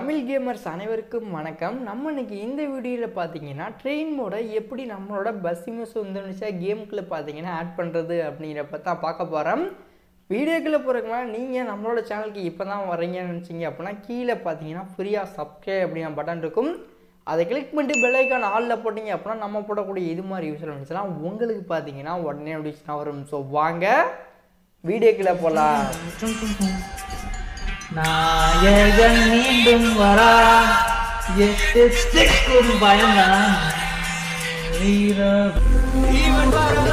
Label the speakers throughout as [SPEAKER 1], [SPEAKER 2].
[SPEAKER 1] Tamil gamers அனைவருக்கும் வணக்கம் நம்ம இன்னைக்கு இந்த வீடியோவில் பார்த்தீங்கன்னா ட்ரெயின் மோட எப்படி நம்மளோட பஸ் இமேஸ் இந்தோனேஷியா கேமுக்குள்ளே பார்த்தீங்கன்னா ஆட் பண்ணுறது அப்படிங்கிறப்ப தான் பார்க்க போகிறோம் வீடியோக்குள்ளே போகிறதுக்கு முன்னாடி நீங்கள் நம்மளோட சேனலுக்கு இப்போ தான் வரீங்கன்னு நினச்சிங்க அப்படின்னா கீழே பார்த்தீங்கன்னா ஃப்ரீயாக சப்ஸ்கிரைப் அப்படிங்கிற பட்டன் இருக்கும் அதை கிளிக் பண்ணிட்டு பெல் ஐக்கான் ஆளில் போட்டிங்க அப்படின்னா நம்ம போடக்கூடிய இது மாதிரி யூஸ் இருந்துச்சுன்னா உங்களுக்கு பார்த்தீங்கன்னா உடனே நோட்டிஃபிகேஷன் வரும் ஸோ வாங்க வீடியோக்குள்ளே போகலாம்
[SPEAKER 2] நாயகன் மீண்டும் வரா எட்டு திக்கும் பயந்தான் வீரம்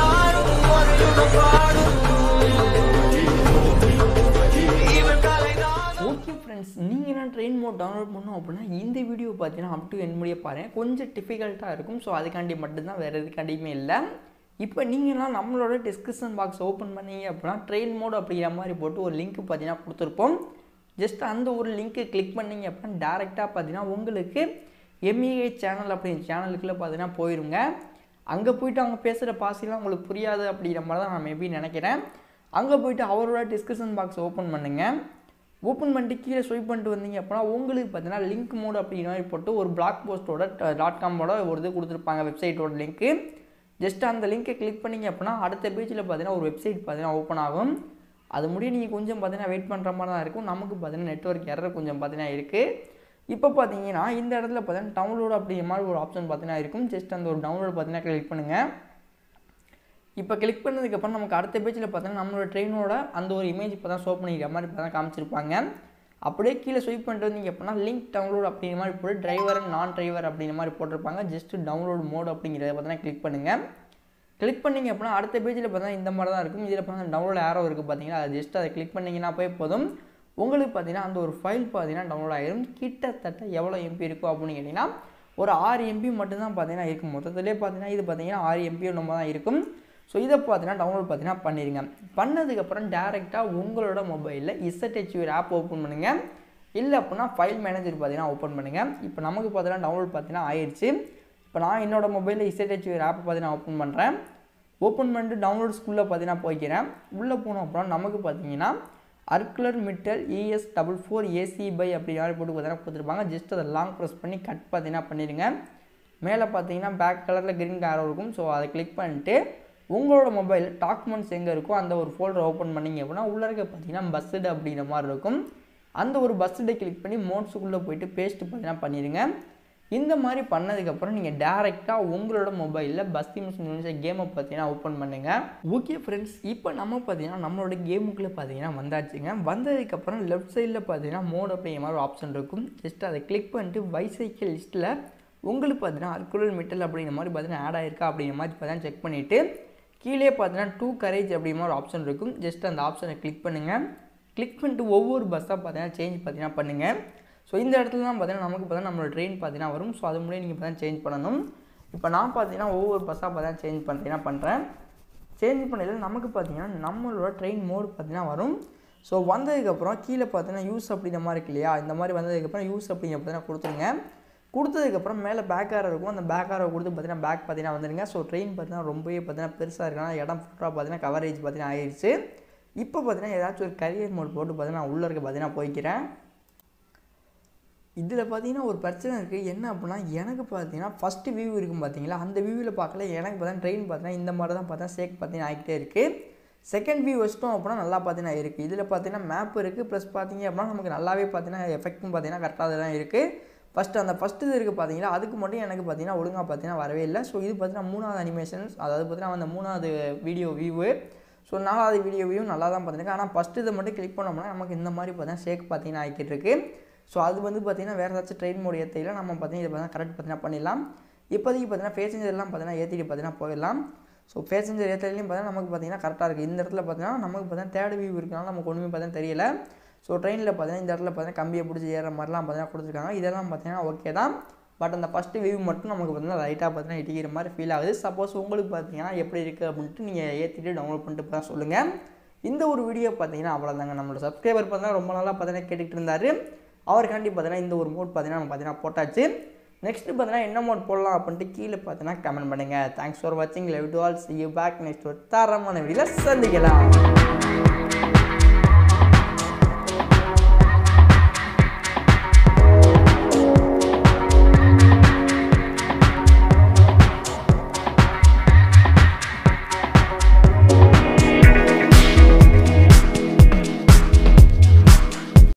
[SPEAKER 1] ஓகே ஃப்ரெண்ட்ஸ் நீங்கள் நான் ட்ரெயின் மோட் டவுன்லோட் பண்ணோம் அப்படின்னா இந்த வீடியோ பார்த்தீங்கன்னா அப் டு என் முடிய பாருங்கள் கொஞ்சம் டிஃபிகல்ட்டாக இருக்கும் ஸோ அதுக்காண்டி மட்டும்தான் வேறு எதுக்காண்டியுமே இல்லை இப்போ நீங்களாம் நம்மளோட டிஸ்கிரிப்ஷன் பாக்ஸ் ஓப்பன் பண்ணீங்க அப்படின்னா ட்ரெயின் மோட் அப்படிங்கிற மாதிரி போட்டு ஒரு லிங்க் பார்த்தீங்கன்னா கொடுத்துருப்போம் ஜஸ்ட் அந்த ஒரு லிங்க்கை கிளிக் பண்ணீங்க அப்படின்னா டேரெக்டாக பார்த்தீங்கன்னா உங்களுக்கு எம்இஏ சேனல் அப்படிங்கிற சேனலுக்குள்ளே பார்த்தீங்கன்னா போயிருங்க அங்கே போயிட்டு அவங்க பேசுகிற பாசிலாம் உங்களுக்கு புரியாது அப்படிங்கிற மாதிரி தான் நான் மேபி நினைக்கிறேன் அங்கே போயிட்டு அவரோட டிஸ்கிரிப்ஷன் பாக்ஸ் ஓப்பன் பண்ணுங்கள் ஓப்பன் பண்ணிட்டு கீழே ஸ்வைப் பண்ணிட்டு வந்தீங்க அப்படின்னா உங்களுக்கு பார்த்தீங்கன்னா லிங்க் மோட் அப்படிங்கிற மாதிரி போட்டு ஒரு பிளாக் போஸ்ட்டோட டாட் காமோட ஒரு இது கொடுத்துருப்பாங்க வெப்சைட்டோட லிங்க்கு ஜஸ்ட் அந்த லிங்க்கை கிளிக் பண்ணீங்க அப்படின்னா அடுத்த பேஜில் பார்த்தீங்கன்னா ஒரு வெப்சைட் பார்த்தீங்கன்னா ஓப்பன் ஆகும் அது முடிய நீங்கள் கொஞ்சம் பார்த்தீங்கன்னா வெயிட் பண்ணுற மாதிரி தான் இருக்கும் நமக்கு பார்த்தீங்கன்னா நெட்ஒர்க் எரர் கொஞ்சம் பார்த்தீங்கன்னா இருக்குது இப்போ பார்த்தீங்கன்னா இந்த இடத்துல பார்த்தீங்கன்னா டவுன்லோட் அப்படிங்கிற மாதிரி ஒரு ஆப்ஷன் பார்த்தீங்கன்னா இருக்கும் ஜஸ்ட் அந்த ஒரு டவுன்லோட் பார்த்தீங்கன்னா கிளிக் பண்ணுங்கள் இப்போ கிளிக் பண்ணதுக்கப்புறம் நமக்கு அடுத்த பேஜில் பார்த்தீங்கன்னா நம்மளோட ட்ரெயினோட அந்த ஒரு இமேஜ் இப்போ தான் ஷோ பண்ணிக்கிற மாதிரி இப்போ தான் காமிச்சிருப்பாங்க அப்படியே கீழே ஸ்வைப் பண்ணிட்டு வந்தீங்க அப்படின்னா லிங்க் டவுன்லோட் அப்படிங்கிற மாதிரி போட்டு டிரைவர் நான் டிரைவர் அப்படிங்கிற மாதிரி போட்டிருப்பாங்க ஜஸ்ட் டவுன்லோட் மோட் அப்படிங்கிறத பார்த்தீங்கன்னா கிளிக் பண்ணுங்கள் கிளிக் பண்ணிங்க அப்படின்னா அடுத்த பேஜில் பார்த்தீங்கன்னா இந்த மாதிரி தான் இருக்கும் இதில் பார்த்தீங்கன்னா டவுன்லோட் ஆரோ இருக்குது பார்த்தீங்கன்னா அது ஜஸ்ட் அதை கிளிக் பண்ணிங்கன்னா போய் போதும் உங்களுக்கு பார்த்தீங்கன்னா அந்த ஒரு ஃபைல் பார்த்தீங்கன்னா டவுன்லோட் ஆகிடும் கிட்டத்தட்ட எவ்வளோ எம்பி இருக்கும் அப்படின்னு கேட்டிங்கன்னா ஒரு ஆறு எம்பி மட்டும்தான் பார்த்தீங்கன்னா இருக்கும் மொத்தத்திலே பார்த்தீங்கன்னா இது பார்த்தீங்கன்னா ஆறு எம்பி நம்ம தான் இருக்கும் ஸோ இதை பார்த்தீங்கன்னா டவுன்லோட் பார்த்தீங்கன்னா பண்ணிடுங்க பண்ணதுக்கப்புறம் டேரெக்டாக உங்களோட மொபைலில் இசட்ஹெச்யூர் ஆப் ஓப்பன் பண்ணுங்கள் இல்லை அப்படின்னா ஃபைல் மேனேஜர் பார்த்தீங்கன்னா ஓப்பன் பண்ணுங்கள் இப்போ நமக்கு பார்த்தீங்கன்னா டவுன்லோட் பார்த்தீங்கன்னா ஆயிடுச்சு இப்போ நான் என்னோட மொபைலில் இசட்ஹெச்யூர் ஆப் பார்த்தீங்கன்னா ஓப்பன் பண்ணுறேன் ஓப்பன் பண்ணிட்டு டவுன்லோட் ஸ்கூலில் பார்த்தீங்கன்னா போய்க்கிறேன் உள்ளே போனோம் அப்புறம் நமக்கு பார்த்தீங்கன்னா அர்குலர் மிட்டல் ES double four AC by அப்படிங்கிற மாதிரி போட்டு பார்த்தீங்கன்னா கொடுத்துருப்பாங்க ஜஸ்ட் அதை லாங் ப்ரெஸ் பண்ணி கட் பார்த்தீங்கன்னா பண்ணிடுங்க மேலே பார்த்தீங்கன்னா பேக் கலரில் க்ரீன் காரோ இருக்கும் ஸோ அதை கிளிக் பண்ணிட்டு உங்களோட மொபைல் டாக்குமெண்ட்ஸ் எங்கே இருக்கோ அந்த ஒரு ஃபோல்டர் ஓப்பன் பண்ணிங்க அப்படின்னா உள்ளே இருக்க பார்த்தீங்கன்னா பஸ்ஸுடு அப்படிங்கிற மாதிரி இருக்கும் அந்த ஒரு பஸ்ஸுடை கிளிக் பண்ணி மோட்ஸுக்குள்ளே போயிட்டு பேஸ்ட் பார்த்தீங்கன்னா பண்ணிடுங்க இந்த மாதிரி பண்ணதுக்கப்புறம் நீங்கள் டேரெக்டாக உங்களோட மொபைலில் பஸ் இன்சூரன்ஸ் கேமை பார்த்தீங்கன்னா ஓப்பன் பண்ணுங்கள் ஓகே ஃப்ரெண்ட்ஸ் இப்போ நம்ம பார்த்தீங்கன்னா நம்மளோட கேமுக்குள்ளே பார்த்தீங்கன்னா வந்தாச்சுங்க வந்ததுக்கப்புறம் லெஃப்ட் சைடில் பார்த்தீங்கன்னா மோட் அப்படிங்கிற மாதிரி ஆப்ஷன் இருக்கும் ஜஸ்ட் அதை கிளிக் பண்ணிட்டு பைசைக்கிள் லிஸ்ட்டில் உங்களுக்கு பார்த்தீங்கன்னா அர்குலர் மிட்டல் அப்படிங்கிற மாதிரி பார்த்தீங்கன்னா ஆட் ஆயிருக்கா அப்படிங்கிற மாதிரி பார்த்தீங்கன்னா செக் பண்ணிவிட்டு கீழே பார்த்தீங்கன்னா டூ கரேஜ் அப்படிங்கிற மாதிரி ஒரு ஆப்ஷன் இருக்கும் ஜஸ்ட் அந்த ஆப்ஷனை கிளிக் பண்ணுங்கள் கிளிக் பண்ணிட்டு ஒவ்வொரு பஸ்ஸாக பார்த்தீங்கன்னா சேஞ்ச் பார்த்தீங்கன்னா பண்ணுங்கள் ஸோ இந்த இடத்துல தான் பார்த்தீங்கன்னா நமக்கு பார்த்தீங்கன்னா நம்மளோட ட்ரெயின் பார்த்தீங்கன்னா வரும் ஸோ அது முடியும் நீங்கள் பார்த்தீங்கன்னா சேஞ்ச் பண்ணணும் இப்போ நான் பார்த்தீங்கன்னா ஒவ்வொரு பஸ்ஸாக பார்த்தீங்கன்னா சேஞ்ச் பண்ணுறீங்கன்னா பண்ணுறேன் சேஞ்ச் பண்ணதில் நமக்கு பார்த்தீங்கன்னா நம்மளோட ட்ரெயின் மோடு பார்த்தீங்கன்னா வரும் ஸோ வந்ததுக்கப்புறம் கீழே பார்த்தீங்கன்னா யூஸ் அப்படிங்கிற மாதிரி இருக்கு இல்லையா இந்த மாதிரி வந்ததுக்கப்புறம் யூஸ் அப்படிங்கிற பார்த்தீங்கன்னா கொடுத்துருங்க கொடுத்ததுக்கப்புறம் மேலே பேக் ஆரோ இருக்கும் அந்த பேக் ஆரோ கொடுத்து பார்த்தீங்கன்னா பேக் பார்த்தீங்கன்னா வந்துடுங்க ஸோ ட்ரெயின் பார்த்தீங்கன்னா ரொம்பவே பார்த்தீங்கன்னா பெருசாக இருக்கனால இடம் ஃபுல்லாக பார்த்தீங்கன்னா கவரேஜ் பார்த்தீங்கன்னா ஆயிடுச்சு இப்போ பார்த்தீங்கன்னா ஏதாச்சும் ஒரு கரியர் மோட் போட்டு பார்த்தீங்கன்னா உள்ளே இருக்க பார்த்தீங்கன்னா போய்க்கிறேன் இதில் பார்த்தீங்கன்னா ஒரு பிரச்சனை இருக்குது என்ன அப்படின்னா எனக்கு பார்த்தீங்கன்னா ஃபஸ்ட்டு வியூ இருக்கும் பார்த்தீங்களா அந்த வியூவில் பார்க்கல எனக்கு பார்த்தீங்கன்னா ட்ரெயின் பார்த்தீங்கன்னா இந்த மாதிரி தான் பார்த்தா சேக் பார்த்தீங்கன்னா ஆகிட்டே இருக்குது செகண்ட் வியூ வச்சிட்டோம் அப்படின்னா நல்லா பார்த்தீங்கன்னா இருக்குது இதில் பார்த்தீங்கன்னா மேப் இருக்குது ப்ளஸ் பார்த்தீங்க அப்படின்னா நமக்கு நல்லாவே பார்த்தீங்கன்னா எஃபெக்ட்டும் பார்த்தீங்கன்னா கரெக்டாக தான் இருக்குது ஃபஸ்ட்டு அந்த ஃபஸ்ட்டு இது இருக்குது பார்த்தீங்களா அதுக்கு மட்டும் எனக்கு பார்த்தீங்கன்னா ஒழுங்காக பார்த்தீங்கன்னா வரவே இல்லை ஸோ இது பார்த்தீங்கன்னா மூணாவது அனிமேஷன்ஸ் அதாவது பார்த்தீங்கன்னா அந்த மூணாவது வீடியோ வியூவு ஸோ நாலாவது வீடியோ வியூ நல்லா தான் பார்த்துருக்கு ஆனால் ஃபஸ்ட்டு இதை மட்டும் கிளிக் பண்ணோம்னா நமக்கு இந்த மாதிரி பார்த்தீங்கன்னா ஷேக் பார்த்தீங்கன்னா ஆகிட்டு இருக்கு ஸோ அது வந்து பார்த்தீங்கன்னா வேறு ஏதாச்சும் ட்ரெயின் மோட் ஏற்றையில நம்ம பார்த்தீங்கன்னா இதை பார்த்தீங்கன்னா கரெக்ட் பார்த்தீங்கன்னா பண்ணிடலாம் இப்போதைக்கு பார்த்தீங்கன்னா பேசஞ்சர்லாம் பார்த்தீங்கன்னா ஏற்றிட்டு பார்த்தீங்கன்னா போயிடலாம் ஸோ பேசஞ்சர் ஏற்றலையும் பார்த்தீங்கன்னா நமக்கு பார்த்தீங்கன்னா கரெக்டாக இருக்குது இந்த இடத்துல பார்த்தீங்கன்னா நமக்கு பார்த்தீங்கன்னா தேர்ட் வியூ இருக்கனால நமக்கு ஒன்றுமே பார்த்தீங்கன்னா தெரியல ஸோ ட்ரெயினில் பார்த்தீங்கன்னா இந்த இடத்துல பார்த்தீங்கன்னா கம்பியை பிடிச்சி ஏற மாதிரிலாம் பார்த்தீங்கன்னா கொடுத்துருக்காங்க இதெல்லாம் பார்த்தீங்கன்னா ஓகே தான் பட் அந்த ஃபஸ்ட்டு வியூ மட்டும் நமக்கு பார்த்தீங்கன்னா லைட்டாக பார்த்தீங்கன்னா இடிக்கிற மாதிரி ஃபீல் ஆகுது சப்போஸ் உங்களுக்கு பார்த்தீங்கன்னா எப்படி இருக்குது அப்படின்ட்டு நீங்கள் ஏற்றிட்டு டவுன்லோட் பண்ணிட்டு தான் சொல்லுங்கள் இந்த ஒரு வீடியோ பார்த்தீங்கன்னா அவ்வளோதாங்க நம்மளோட சப்ஸ்கிரைபர் பார்த்தீங்கன்னா ரொம்ப நாளாக பார்த்தீங்கன்னா கேட்டுக்கிட்டு இருந்தார் அவருக்காண்டி பார்த்தீங்கன்னா இந்த ஒரு மோட் பார்த்தீங்கன்னா நம்ம பார்த்தீங்கன்னா போட்டாச்சு நெக்ஸ்ட் பார்த்தீங்கன்னா என்ன மோட் போடலாம் அப்படின்ட்டு கீழே பார்த்தீங்கன்னா கமெண்ட் பண்ணுங்கள் தேங்க்ஸ் ஃபார் வாட்சிங் love to all see you back next ஒரு தரமான வீடியோவில் சந்திக்கலாம்